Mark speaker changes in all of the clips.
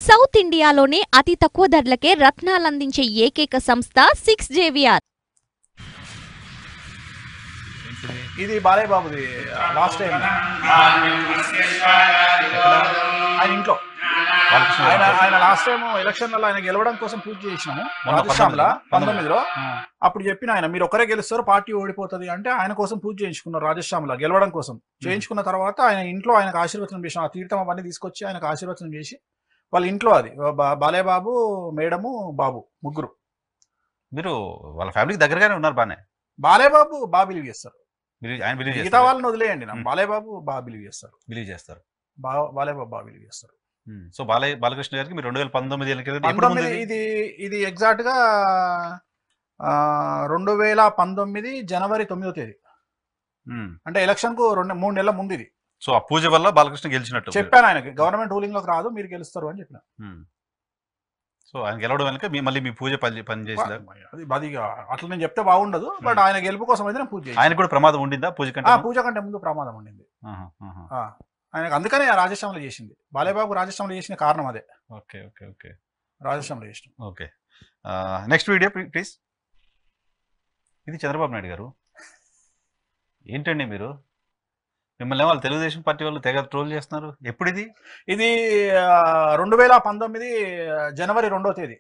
Speaker 1: South ఇండియాలోనే అతి తక్కువ ధరలకే రత్నాలందించే ఏకైక సంస్థ సిక్స్ జేవిఆర్
Speaker 2: ఇది బాలయ్య బాబుది లాస్ట్ టైం ఆయన ఇంట్లో
Speaker 3: బాలకృష్ణ
Speaker 2: ఆయన
Speaker 3: గారు.
Speaker 2: ఆయన లాస్ట్ టైం ఎలక్షన్లలో ఆయన గెలవడం కోసం పూజ చేసినాము
Speaker 3: మొన్న
Speaker 2: రాజశ్యామ్లా
Speaker 3: పంతొమ్మిదిలో?
Speaker 2: పంతొమ్మిదిలో
Speaker 3: ఆ,
Speaker 2: అప్పుడు చెప్పిన ఆయన మీరు ఒకరే గెలుస్తారు పార్టీ ఓడిపోతుంది అంటే ఆయన కోసం పూజ చేయించుకున్నారు రాజశ్యామ్లా గెలవడం కోసం చేయించుకున్న తర్వాత ఆయన ఇంట్లో ఆయనకు ఆశీర్వచనం చేసిన ఆ తీర్థం అవన్నీ తీసుకొచ్చి ఆయనకు ఆశీర్వచనం చేసి వాళ్ళ ఇంట్లో అది బా- బాలయ్య బాబు మేడము బాబు ముగ్గురు
Speaker 3: మీరు వాళ్ళ ఫ్యామిలీకి దగ్గరగానే ఉన్నారు బానే
Speaker 2: బాలయ్య బాబు బాగా బిలీవ్ చేస్తారు
Speaker 3: మీరు ఆయన బిలీవ్
Speaker 2: మిగతా
Speaker 3: చేస్తారు
Speaker 2: వాళ్ళని వదిలేయండి నా
Speaker 3: మ్.
Speaker 2: బాలయ్య బాబు బాగా బిలీవ్ చేస్తారు
Speaker 3: బిలీవ్ చేస్తారు
Speaker 2: బా బాలయ్య బాబు బాగా బిలీవ్ చేస్తారు
Speaker 3: ఉమ్. సో బాలయ్య బాలకృష్ణ గారికి మీరు రెండు వేల పంతొమ్మిది ఎన్నికలు ఎప్పుడు
Speaker 2: పంతొమ్మిది
Speaker 3: ముందు ఇది?
Speaker 2: ఇది ఇది ఎగ్జాక్ట్ గా ఆ, రెండు వేల పంతొమ్మిది జనవరి తొమ్మిదో తేదీ
Speaker 3: ఉమ్.
Speaker 2: అంటే ఎలక్షన్ కు రెండు మూడు నెలల ముందు ఇది
Speaker 3: సో ఆ పూజ వల్ల బాలకృష్ణ గెలిచినట్టు
Speaker 2: చెప్పాను ఆయనకి గవర్నమెంట్ రూలింగ్ లోకి రాదు మీరు గెలుస్తారు అని చెప్పిన
Speaker 3: ఉమ్. సో ఆయన గెలవడం వెనక మీ మళ్ళీ మీ పూజ పని పని చేసిందా
Speaker 2: అది అది ఇక అట్లా నేను చెప్తే బాగుండదు బట్ ఆయన గెలుపు కోసం అయితే నేను పూజ చేశాను.
Speaker 3: ఆయన కూడా ప్రమాదం ఉండిందా పూజ కంటే
Speaker 2: ఆ
Speaker 3: ముందు?
Speaker 2: పూజ కంటే ముందు ప్రమాదం ఉండింది
Speaker 3: ఆహా, ఆహా.
Speaker 2: ఆ, ఆయనకు అందుకనే రాజశ్యామలో చేసింది బాలయ్యబాబు రాజశ్యామలో చేసిన కారణం అదే
Speaker 3: ఓకే ఓకే ఓకే
Speaker 2: రాజశ్యామలో చేసిన
Speaker 3: ఓకే నెక్స్ట్ వీడియో ప్లీజ్ ఇది చంద్రబాబు నాయుడు గారు ఏంటండి మీరు మిమ్మల్ని వాళ్ళు తెలుగుదేశం పార్టీ వాళ్ళు తెగ ట్రోల్ చేస్తున్నారు ఎప్పుడు ఇది
Speaker 2: ఇది రెండు వేల పంతొమ్మిది జనవరి రెండో తేదీ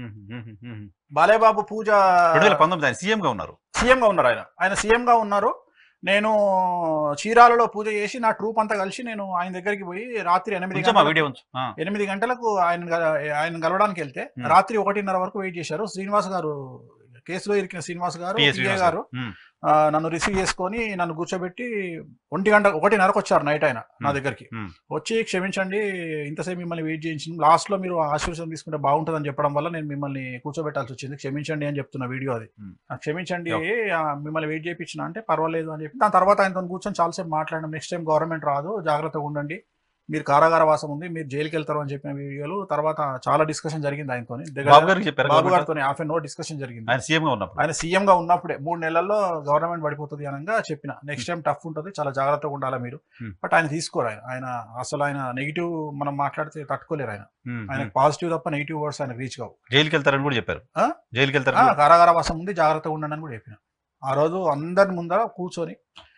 Speaker 2: బాలయ్యబాబు పూజ
Speaker 3: రెండు వేల పంతొమ్మిది ఆయన సీఎం గా ఉన్నారు
Speaker 2: సీఎం గా ఉన్నారు ఆయన ఆయన సీఎం గా ఉన్నారు నేను చీరాలలో పూజ చేసి నా ట్రూప్ అంతా కలిసి నేను ఆయన దగ్గరికి పోయి రాత్రి ఎనిమిది
Speaker 3: కొంచెం ఆ
Speaker 2: గంటలకు-
Speaker 3: వీడియో ఉంచు ఆ,
Speaker 2: ఎనిమిది గంటలకు ఆయన గ- ఆయన కలవడానికి వెళ్తే
Speaker 3: Hmm.
Speaker 2: రాత్రి ఒకటిన్నర వరకు వెయిట్ చేశారు శ్రీనివాస్ గారు కేసులో ఇరికిన శ్రీనివాస్ గారు
Speaker 3: PS
Speaker 2: పిఏ
Speaker 3: శ్రీనివాస్
Speaker 2: గారు
Speaker 3: ఉమ్,
Speaker 2: ఆ, నన్ను రిసీవ్ చేసుకొని నన్ను కూర్చోబెట్టి ఒంటి గంట ఒకటిన్నరకు వచ్చారు నైట్ ఆయన నా
Speaker 3: Hmm.
Speaker 2: దగ్గరికి
Speaker 3: Hmm.
Speaker 2: వచ్చి క్షమించండి ఇంతసేపు మిమ్మల్ని వెయిట్ చేయించి లాస్ట్ లో మీరు ఆశీర్వాదం తీసుకుంటే బాగుంటుందని చెప్పడం వల్ల నేను మిమ్మల్ని కూర్చోబెట్టాల్సి వచ్చింది క్షమించండి అని చెప్తున్న వీడియో అది
Speaker 3: Hmm.
Speaker 2: ఆ, క్షమించండి
Speaker 3: Okay.
Speaker 2: ఆ, మిమ్మల్ని వెయిట్ చేయించిన అంటే పర్వాలేదు అని చెప్పి దాని తర్వాత ఆయనతో కూర్చొని చాలాసేపు మాట్లాడడం నెక్స్ట్ టైం గవర్నమెంట్ రాదు జాగ్రత్తగా ఉండండి మీరు కారాగార వాసం ఉంది మీరు జైలుకి వెళ్తారు అని చెప్పిన వీడియోలు తర్వాత చాలా డిస్కషన్ జరిగింది ఆయనతో
Speaker 3: బాబు గారికి చెప్పారు
Speaker 2: బాబు గారితో హాఫ్ అన్ అవర్ డిస్కషన్ జరిగింది
Speaker 3: ఆయన సీఎం గా ఉన్నప్పుడు
Speaker 2: ఆయన సీఎం గా ఉన్నప్పుడే మూడు నెలల్లో గవర్నమెంట్ పడిపోతుంది అనగా చెప్పిన నెక్స్ట్ టైం టఫ్ ఉంటుంది చాలా జాగ్రత్తగా ఉండాలి మీరు
Speaker 3: Hmm.
Speaker 2: బట్ ఆయన తీసుకోరు ఆయన ఆయన అసలు ఆయన నెగిటివ్ మనం మాట్లాడితే తట్టుకోలేరు ఆయన
Speaker 3: ఉమ్,
Speaker 2: ఆయన
Speaker 3: ఉమ్.
Speaker 2: పాజిటివ్ తప్ప నెగిటివ్ వర్డ్స్ ఆయన రీచ్ కావు
Speaker 3: జైలుకి వెళ్తారని కూడా చెప్పారు
Speaker 2: ఆ?
Speaker 3: జైలుకి వెళ్తారు
Speaker 2: ఆ, కారాగార వాసం ఉంది జాగ్రత్తగా ఉండండి అని కూడా చెప్పిన ఆ రోజు అందరి ముందర కూర్చొని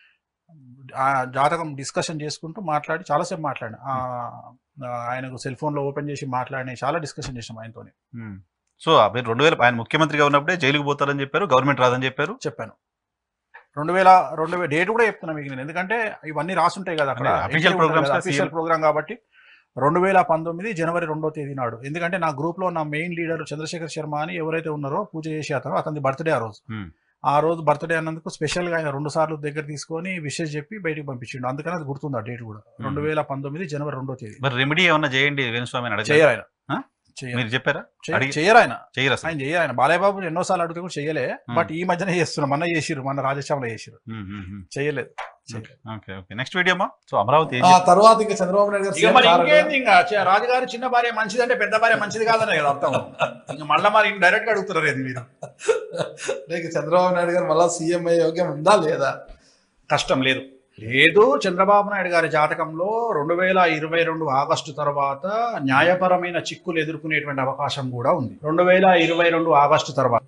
Speaker 2: ఆ జాతకం డిస్కషన్ చేసుకుంటూ మాట్లాడి చాలాసేపు మాట్లాడిన ఆ, ఆ, ఆయనకు సెల్ ఫోన్ లో ఓపెన్ చేసి మాట్లాడిన చాలా డిస్కషన్ చేసాం ఆయనతో
Speaker 3: సో ఆ మీరు రెండు వేల ఆయన ముఖ్యమంత్రిగా ఉన్నప్పుడే జైలుకి పోతారని చెప్పారు గవర్నమెంట్ రాదని చెప్పారు
Speaker 2: చెప్పాను రెండు వేల రెండు వేల డేట్ కూడా చెప్తున్నా మీకు నేను ఎందుకంటే ఇవన్నీ రాసుంటాయి కదా అక్కడ
Speaker 3: అదే, official programs కదా,
Speaker 2: అఫీషియల్
Speaker 3: CM.
Speaker 2: ప్రోగ్రామ్ కాబట్టి రెండు వేల పంతొమ్మిది జనవరి రెండో తేదీ నాడు ఎందుకంటే నా గ్రూప్ లో నా మెయిన్ లీడర్ చంద్రశేఖర్ శర్మ అని ఎవరైతే ఉన్నారో పూజ చేసే అతను అతని బర్త్డే ఆ రోజు
Speaker 3: Hmm.
Speaker 2: ఆ రోజు బర్త్డే అన్నందుకు స్పెషల్ గా ఆయన రెండు సార్లు దగ్గర తీసుకొని విషెస్ చెప్పి బయటికి పంపించిండు అందుకని అది గుర్తుంది ఆ డేట్ కూడా రెండు వేల పంతొమ్మిది జనవరి రెండో తేదీ
Speaker 3: మరి రెమెడీ ఏమన్నా చేయండి వేణుస్వామి అని అడగారు
Speaker 2: చేయరు ఆయన
Speaker 3: ఆ?
Speaker 2: చేయరు.
Speaker 3: మీరు చెప్పారా
Speaker 2: చేయ-
Speaker 3: అడిగి-
Speaker 2: చేయరు ఆయన
Speaker 3: చేయరు అసలు
Speaker 2: ఆయన చేయరు ఆయన బాలయ్య బాబు ఎన్నోసార్లు అడిగితే కూడా చేయలే బట్ ఈ మధ్యనే చేస్తున్నాం మొన్న చేసిరు మన రాజశ్యామలో చేసిరు
Speaker 3: ఉమ్, ఉమ్, ఉమ్.
Speaker 2: చేయలేదు
Speaker 3: ఓకే ఓకే నెక్స్ట్ వీడియో అమ్మా సో అమరావతి ఏం
Speaker 4: ఆ
Speaker 3: చెప్తుంది?
Speaker 4: తర్వాత ఇంకా చంద్రబాబు నాయుడు గారు
Speaker 2: ఇక
Speaker 4: సీఎం
Speaker 2: మరి
Speaker 4: కారణంగా-
Speaker 2: ఇంకేంది ఇంకా చ- రాజుగారి చిన్న భార్య మంచిది అంటే పెద్ద భార్య మంచిది కాదనే కదా అర్థం ఇంకా మళ్ళీ మరి డైరెక్ట్ గా అడుగుతున్నారు ఏంది మీరు
Speaker 4: లేక చంద్రబాబు నాయుడు గారు మళ్ళా సీఎం అయ్యే యోగ్యం ఉందా లేదా
Speaker 2: కష్టం లేదు లేదు చంద్రబాబు నాయుడు గారి జాతకంలో రెండు వేల ఇరవై రెండు ఆగస్టు తర్వాత న్యాయపరమైన చిక్కులు ఎదుర్కొనేటువంటి అవకాశం కూడా ఉంది రెండు వేల ఇరవై రెండు ఆగస్టు తర్వాత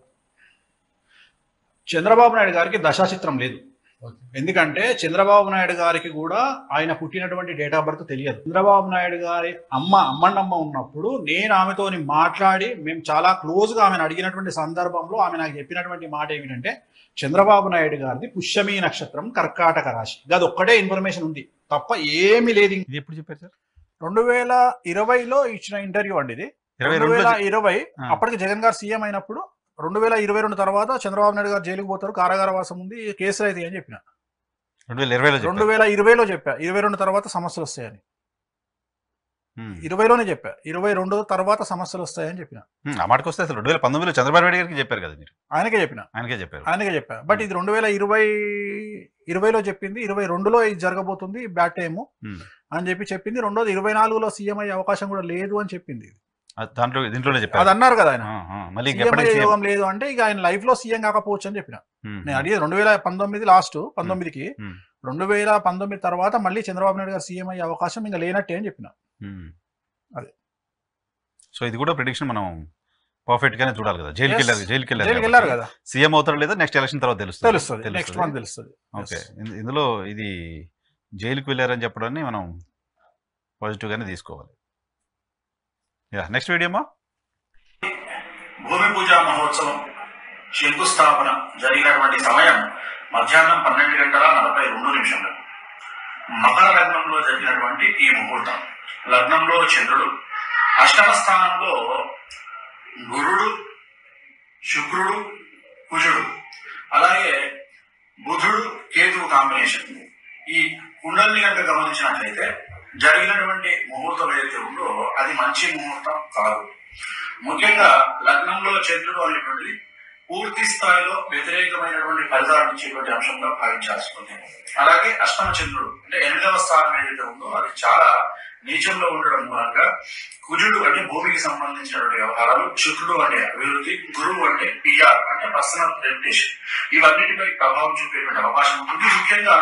Speaker 2: చంద్రబాబు నాయుడు గారికి దశాచిత్రం లేదు ఎందుకంటే చంద్రబాబు నాయుడు గారికి కూడా ఆయన పుట్టినటువంటి డేట్ ఆఫ్ బర్త్ తెలియదు చంద్రబాబు నాయుడు గారి అమ్మ అమ్మన్నమ్మ ఉన్నప్పుడు నేను ఆమెతోని మాట్లాడి మేము చాలా క్లోజ్ గా ఆమెను అడిగినటువంటి సందర్భంలో ఆమె నాకు చెప్పినటువంటి మాట ఏమిటంటే చంద్రబాబు నాయుడు గారిది పుష్యమీ నక్షత్రం కర్కాటక రాశి అది ఒక్కటే ఇన్ఫర్మేషన్ ఉంది తప్ప ఏమీ లేదు
Speaker 3: ఇది ఎప్పుడు చెప్పారు సార్
Speaker 2: రెండు వేల ఇరవైలో ఇచ్చిన ఇంటర్వ్యూ అండి ఇది
Speaker 3: ఇరవై
Speaker 2: రెండు
Speaker 3: రెండు
Speaker 2: వేల ఇరవై
Speaker 3: ఆ.
Speaker 2: అప్పటికి జగన్ గారు సీఎం అయినప్పుడు రెండు వేల ఇరవై రెండు తర్వాత చంద్రబాబు నాయుడు గారు జైలుకు పోతారు కారాగార వాసం ఉంది కేసులు అయితే అని చెప్పిన
Speaker 3: రెండు వేల ఇరవైలో
Speaker 2: రెండు
Speaker 3: చెప్పారు
Speaker 2: వేల ఇరవైలో చెప్పా ఇరవై రెండు తర్వాత సమస్యలు వస్తాయని
Speaker 3: ఉమ్.
Speaker 2: ఇరవైలోనే చెప్పా ఇరవై రెండు తర్వాత సమస్యలు వస్తాయని చెప్పిన
Speaker 3: ఉమ్, ఆ మాటకు వస్తే అసలు రెండు వేల పంతొమ్మిదిలో చంద్రబాబు నాయుడు గారికి చెప్పారు కదా మీరు
Speaker 2: ఆయనకే చెప్పిన
Speaker 3: ఆయనకే చెప్పారు
Speaker 2: ఆయనకే చెప్పా బట్ ఇది రెండు వేల ఇరవై ఇరవైలో చెప్పింది ఇరవై రెండులో ఇది జరగబోతుంది బ్యాట్ టైము
Speaker 3: ఉమ్.
Speaker 2: అని చెప్పి చెప్పింది రెండోది ఇరవై నాలుగులో సీఎం అయ్యే అవకాశం కూడా లేదు అని చెప్పింది
Speaker 3: ఆ, దాంట్లో దీంట్లోనే
Speaker 2: అది
Speaker 3: చెప్పారు
Speaker 2: అన్నారు కదా ఆయన
Speaker 3: ఆ, ఆ, మళ్ళీ
Speaker 2: సీఎం
Speaker 3: ఇంకెప్పటికీ
Speaker 2: అయ్యే
Speaker 3: సీఎం
Speaker 2: యోగం లేదు అంటే ఇక ఆయన లైఫ్ లో సీఎం కాకపోవచ్చు అని చెప్పిన
Speaker 3: ఉమ్,
Speaker 2: నేను అడిగేది రెండు వేల పంతొమ్మిది లాస్ట్ పంతొమ్మిదికి
Speaker 3: ఉమ్.
Speaker 2: రెండు వేల పంతొమ్మిది తర్వాత మళ్ళీ చంద్రబాబు నాయుడు గారు సీఎం అయ్యే అవకాశం ఇంకా లేనట్టే అని చెప్పిన
Speaker 3: ఉమ్.
Speaker 2: అదే.
Speaker 3: సో ఇది కూడా ప్రిడిక్షన్ మనం పర్ఫెక్ట్ గానే చూడాలి కదా జైలుకి
Speaker 2: Yes.
Speaker 3: వెళ్ళారు జైలుకి
Speaker 2: జైలుకి వెళ్ళారు
Speaker 3: వెళ్ళారు
Speaker 2: కదా
Speaker 3: సీఎం అవుతారో లేదో నెక్స్ట్ ఎలక్షన్ తర్వాత తెలుస్తుంది
Speaker 2: తెలుస్తుంది నెక్స్ట్ మంత్ తెలుస్తుంది
Speaker 3: ఓకే ఇందులో ఇది జైలుకి వెళ్ళారని చెప్పడాన్ని మనం పాజిటివ్ గానే తీసుకోవాలి యా నెక్స్ట్ వీడియో అమ్మా
Speaker 5: భూమి పూజ మహోత్సవం శంకుస్థాపన జరిగినటువంటి సమయం మధ్యాహ్నం పన్నెండు గంటల నలభై రెండు నిమిషములు మకర లగ్నంలో జరిగినటువంటి ఈ ముహూర్తం లగ్నంలో చంద్రుడు అష్టమ స్థానంలో గురుడు శుక్రుడు కుజుడు అలాగే బుధుడు కేతువు కాంబినేషన్ ఈ కుండల్ని కనుక గమనించినట్లయితే జరిగినటువంటి ముహూర్తం ఏదైతే ఉందో అది మంచి ముహూర్తం కాదు ముఖ్యంగా లగ్నంలో చంద్రుడు అనేటువంటిది పూర్తి స్థాయిలో వ్యతిరేకమైనటువంటి ఫలితాలు ఇచ్చేటువంటి అంశంగా భావించాల్సి ఉంది అలాగే అష్టమ చంద్రుడు అంటే ఎనిమిదవ స్థానం ఏదైతే ఉందో అది చాలా నీచంలో ఉండడం మూలంగా కుజుడు అంటే భూమికి సంబంధించినటువంటి వ్యవహారాలు శుక్రుడు అంటే అభివృద్ధి గురువు అంటే పిఆర్ అంటే పర్సనల్ రెప్యుటేషన్ ఇవన్నిటిపై ప్రభావం చూపేటువంటి అవకాశం ఉంటుంది ముఖ్యంగా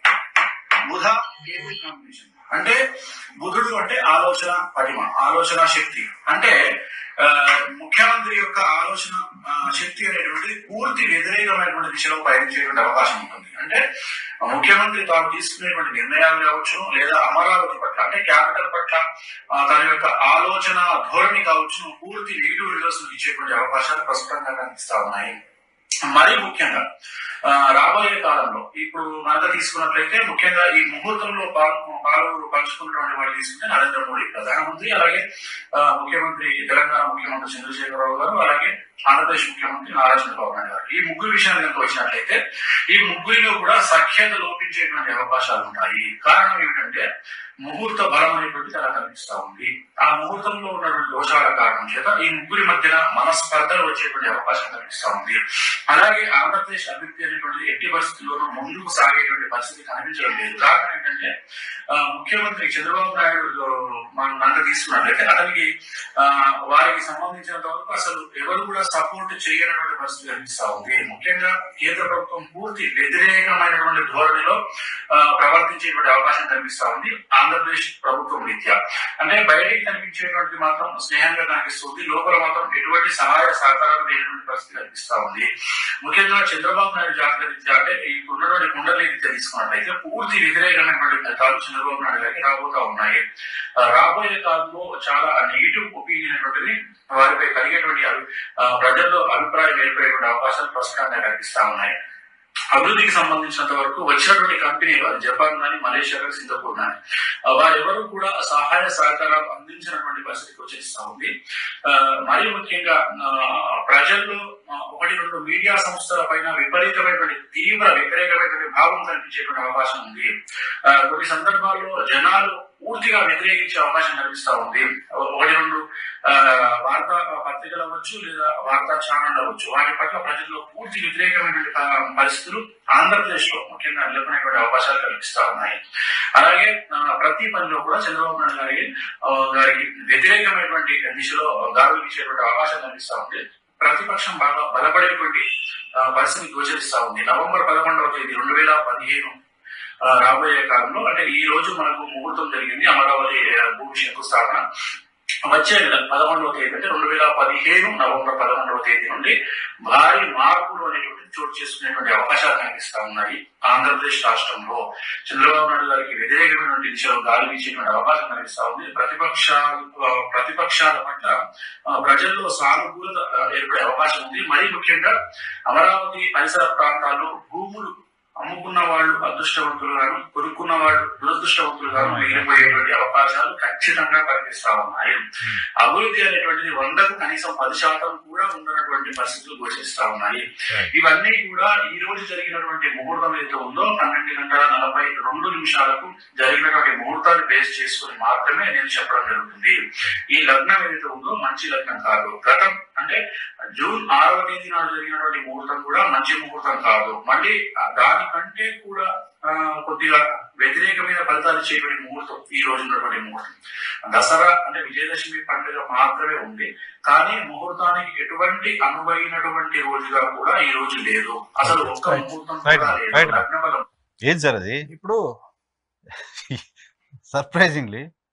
Speaker 5: బుధ కేతు కాంబినేషన్ అంటే బుధుడు అంటే ఆలోచన పటిమ ఆలోచన శక్తి అంటే ఆ, ముఖ్యమంత్రి యొక్క ఆలోచన ఆ, శక్తి అనేటువంటిది పూర్తి వ్యతిరేకమైనటువంటి దిశలో పయనించేటువంటి అవకాశం ఉంటుంది అంటే ఆ, ముఖ్యమంత్రి తాను తీసుకునేటువంటి నిర్ణయాలు కావచ్చు లేదా అమరావతి పట్ల అంటే క్యాపిటల్ పట్ల ఆ, తన యొక్క ఆలోచన ధోరణి కావచ్చు పూర్తి నెగిటివ్ రిజల్ట్స్ ఇచ్చేటువంటి అవకాశాలు ప్రస్తుతంగా కనిపిస్తా ఉన్నాయి మరీ ముఖ్యంగా ఆ, రాబోయే కాలంలో ఇప్పుడు మనకు తీసుకున్నట్లయితే ముఖ్యంగా ఈ ముహూర్తంలో పాలు పాలు పంచుకున్నటువంటి వాళ్ళు తీసుకుంటే నరేంద్ర మోడీ ప్రధానమంత్రి అలాగే ఆ, ముఖ్యమంత్రి తెలంగాణ ముఖ్యమంత్రి చంద్రశేఖరరావు గారు అలాగే ఆంధ్రప్రదేశ్ ముఖ్యమంత్రి నారా చంద్రబాబు నాయుడు గారు ఈ ముగ్గురు విషయాన్ని కనుక వచ్చినట్లయితే ఈ ముగ్గురిలో కూడా సఖ్యత లోపించేటువంటి అవకాశాలు ఉంటాయి కారణం ఏమిటంటే ముహూర్త బలం అనేటువంటిది అలా కనిపిస్తా ఉంది ఆ ముహూర్తంలో ఉన్నటువంటి దోషాల కారణం చేత ఈ ముగ్గురి మధ్యన మనస్పర్ధలు వచ్చేటువంటి అవకాశం కనిపిస్తా ఉంది అలాగే ఆంధ్రప్రదేశ్ అభివృద్ధి అనేటువంటిది ఎట్టి పరిస్థితుల్లోనూ ముందుకు సాగేటువంటి పరిస్థితి కనిపించడం లేదు కారణం ఏంటంటే ఆ, ముఖ్యమంత్రి చంద్రబాబు నాయుడు మనం కనుక తీసుకున్నట్లయితే అతనికి ఆ, వారికి సంబంధించినంత వరకు అసలు ఎవరు కూడా సపోర్ట్ చేయనటువంటి పరిస్థితి కనిపిస్తా ఉంది ముఖ్యంగా కేంద్ర ప్రభుత్వం పూర్తి వ్యతిరేకమైనటువంటి ధోరణిలో ఆ, ప్రవర్తించేటువంటి అవకాశం కనిపిస్తా ఉంది ఆంధ్రప్రదేశ్ ప్రభుత్వం రీత్యా అంటే బయటికి కనిపించేటువంటి మాత్రం స్నేహంగా కనిపిస్తుంది లోపల మాత్రం ఎటువంటి సహాయ సహకారాలు లేనటువంటి పరిస్థితి కనిపిస్తా ఉంది ముఖ్యంగా చంద్రబాబు నాయుడు జాతక రీత్యా అంటే ఈ ఉన్నటువంటి కుండలి రీత్యా తీసుకున్నట్లయితే పూర్తి వ్యతిరేకమైనటువంటి ఫలితాలు చంద్రబాబు నాయుడు గారికి రాబోతా ఉన్నాయి ఆ, రాబోయే కాలంలో చాలా నెగిటివ్ ఒపీనియన్ అనేటువంటిది వారిపై కలిగేటువంటి అభి- ఆ, ప్రజల్లో అభిప్రాయం ఏర్పడేటువంటి అవకాశాలు ప్రస్తుతంగా కనిపిస్తా ఉన్నాయి అభివృద్ధికి సంబంధించినంత వరకు వచ్చినటువంటి కంపెనీలు అది జపాన్ కానీ మలేషియా కానీ సింగపూర్ కానీ ఆ, వారెవరూ కూడా సహాయ సహకారాలు అందించినటువంటి పరిస్థితికి వచ్చేస్తా ఉంది ఆ, మరీ ముఖ్యంగా ఆ, ప్రజల్లో ఆ, ఒకటి రెండు మీడియా సంస్థల పైన విపరీతమైనటువంటి తీవ్ర వ్యతిరేకమైనటువంటి భావం కనిపించేటువంటి అవకాశం ఉంది ఆ, కొన్ని సందర్భాల్లో జనాలు పూర్తిగా వ్యతిరేకించే అవకాశం కనిపిస్తా ఉంది ఒకటి రెండు ఆ, వార్తా పత్రికలు అవ్వచ్చు లేదా వార్తా ఛానల్ అవ్వచ్చు వాటి పట్ల ప్రజల్లో పూర్తి వ్యతిరేకమైనటువంటి ఆ, పరిస్థితులు ఆంధ్రప్రదేశ్ లో ముఖ్యంగా నెలకొనేటువంటి అవకాశాలు కనిపిస్తా ఉన్నాయి అలాగే ఆ, ప్రతి పనిలో కూడా చంద్రబాబు నాయుడు గారికి ఆ, గారికి వ్యతిరేకమైనటువంటి దిశలో గాడులు ఇచ్చేటువంటి అవకాశం కనిపిస్తా ఉంది ప్రతిపక్షం బాగా బలపడేటువంటి ఆ, పరిస్థితి గోచరిస్తా ఉంది నవంబర్ పదకొండవ తేదీ రెండు వేల పదిహేను ఆ, రాబోయే కాలంలో అంటే ఈ రోజు మనకు ముహూర్తం జరిగింది అమరావతి ఆ, భూమి శంకుస్థాపన వచ్చే నెల పదకొండవ తేదీ అంటే రెండు వేల పదిహేను నవంబర్ పదకొండవ తేదీ నుండి భారీ మార్పులు అనేటువంటి చోటు చేసుకునేటువంటి అవకాశాలు కనిపిస్తా ఉన్నాయి ఆంధ్రప్రదేశ్ రాష్ట్రంలో చంద్రబాబు నాయుడు గారికి వ్యతిరేకమైనటువంటి దిశలో గాలి వీచేటువంటి అవకాశం కనిపిస్తా ఉంది ప్రతిపక్షాలు ఆ, ప్రతిపక్షాల పట్ల ఆ, ప్రజల్లో సానుకూలత ఆ, ఏర్పడే అవకాశం ఉంది మరీ ముఖ్యంగా అమరావతి పరిసర ప్రాంతాల్లో భూములు అమ్ముకున్న వాళ్ళు అదృష్టవంతులు గాను కొనుక్కున్న వాళ్ళు దురదృష్టవంతులు గాను మిగిలిపోయేటువంటి అవకాశాలు ఖచ్చితంగా కనిపిస్తా ఉన్నాయి అభివృద్ధి అనేటువంటిది వందకు కనీసం పది శాతం కూడా ఉండనటువంటి పరిస్థితులు గోచరిస్తా ఉన్నాయి ఇవన్నీ కూడా ఈ రోజు జరిగినటువంటి ముహూర్తం ఏదైతే ఉందో పన్నెండు గంటల నలభై రెండు నిమిషాలకు జరిగినటువంటి ముహూర్తాన్ని బేస్ చేసుకుని మాత్రమే నేను చెప్పడం జరుగుతుంది ఈ లగ్నం ఏదైతే ఉందో మంచి లగ్నం కాదు గతం అంటే జూన్ ఆరవ తేదీ నాడు జరిగినటువంటి ముహూర్తం కూడా మంచి ముహూర్తం కాదు మళ్ళీ ఆ దానికంటే కూడా ఆ, కొద్దిగా వ్యతిరేకమైన ఫలితాలు ఇచ్చేటువంటి ముహూర్తం ఈ రోజు ఉన్నటువంటి ముహూర్తం దసరా అంటే విజయదశమి పండుగ మాత్రమే ఉంది కానీ ముహూర్తానికి ఎటువంటి అనువైనటువంటి రోజుగా కూడా ఈ రోజు లేదు అసలు ఒక్క
Speaker 3: Right.
Speaker 5: ముహూర్తం
Speaker 3: Right,
Speaker 5: కూడా
Speaker 3: right,
Speaker 5: లేదు
Speaker 3: right.
Speaker 5: లగ్నబలం
Speaker 3: ఏది సార్ అది
Speaker 2: ఇప్పుడు
Speaker 3: సర్ప్రైజింగ్లీ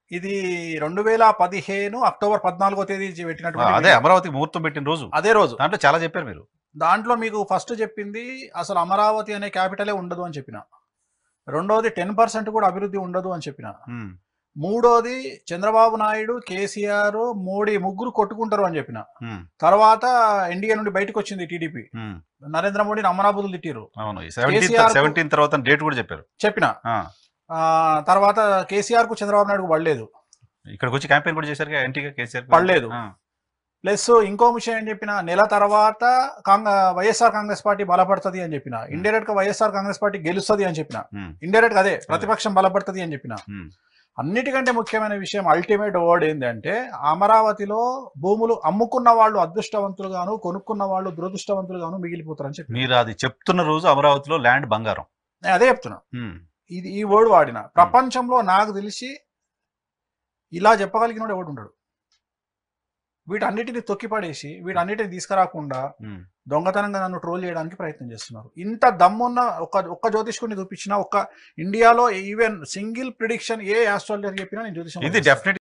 Speaker 2: ఇది రెండు వేల పదిహేను అక్టోబర్ పద్నాలుగో తేదీ
Speaker 3: ఆ,
Speaker 2: పెట్టినటువంటి
Speaker 3: అదే అమరావతి ముహూర్తం పెట్టిన రోజు
Speaker 2: అదే రోజు
Speaker 3: దాంట్లో చాలా చెప్పారు మీరు
Speaker 2: దాంట్లో మీకు ఫస్ట్ చెప్పింది అసలు అమరావతి అనే క్యాపిటలే ఉండదు అని చెప్పిన రెండోది టెన్ పర్సెంట్ కూడా అభివృద్ధి ఉండదు అని చెప్పిన
Speaker 3: ఉమ్,
Speaker 2: మూడోది చంద్రబాబు నాయుడు కేసీఆర్ మోడీ ముగ్గురు కొట్టుకుంటారు అని చెప్పిన
Speaker 3: ఉమ్,
Speaker 2: తర్వాత ఎన్డీఏ నుండి బయటకు వచ్చింది టీడీపీ
Speaker 3: ఉమ్.
Speaker 2: నరేంద్ర మోడీని అమరాబుద్ధులు తిట్టిరు
Speaker 3: అవును సెవెంటీన్
Speaker 2: కేసీఆర్ కు-
Speaker 3: సెవెంటీన్ తర్వాత డేట్ కూడా చెప్పారు
Speaker 2: చెప్పిన
Speaker 3: ఆ,
Speaker 2: ఆ, తర్వాత కేసీఆర్ కు చంద్రబాబు నాయుడుకు పడలేదు
Speaker 3: ఇక్కడికి వచ్చి క్యాంపెయిన్ కూడా చేశారు ఎన్టీగా కేసీఆర్
Speaker 2: పడలేదు.
Speaker 3: ఆ,
Speaker 2: ప్లస్ ఇంకో విషయం ఏం చెప్పిన నెల తర్వాత కాంగ్ వైఎస్ఆర్ కాంగ్రెస్ పార్టీ బలపడుతుంది అని చెప్పిన ఇండైరెక్ట్ గా వైఎస్ఆర్ కాంగ్రెస్ పార్టీ గెలుస్తుంది అని చెప్పిన
Speaker 3: ఉమ్,
Speaker 2: ఇండైరెక్ట్ గా అదే ప్రతిపక్షం బలపడుతుంది అని చెప్పిన
Speaker 3: ఉమ్.
Speaker 2: అన్నిటికంటే ముఖ్యమైన విషయం అల్టిమేట్ వర్డ్ ఏంటంటే అమరావతిలో భూములు అమ్ముకున్న వాళ్ళు అదృష్టవంతులుగాను కొనుక్కున్న వాళ్ళు దురదృష్టవంతులుగాను మిగిలిపోతారని చెప్పి
Speaker 3: మీరు అది చెప్తున్న రోజు అమరావతిలో ల్యాండ్ బంగారం
Speaker 2: నేను అదే చెప్తున్నా
Speaker 3: ఉమ్,
Speaker 2: ఇది ఈ వర్డ్ వాడిన ప్రపంచంలో నాకు తెలిసి ఇలా చెప్పగలిగినోడు ఎవడు ఉండడు వీటన్నిటిని తొక్కిపడేసి వీటన్నిటిని తీసుకురాకుండా
Speaker 3: ఉమ్.
Speaker 2: దొంగతనంగా నన్ను ట్రోల్ చేయడానికి ప్రయత్నం చేస్తున్నారు ఇంత దమ్మున్న ఒక ఒక్క జ్యోతిష్కుని చూపించిన ఒక్క ఇండియాలో ఈవెన్ సింగిల్ ప్రిడిక్షన్ ఏ ఆస్ట్రాలజర్ చెప్పినా నేను జ్యోతిషం
Speaker 3: ఇది డెఫినెట్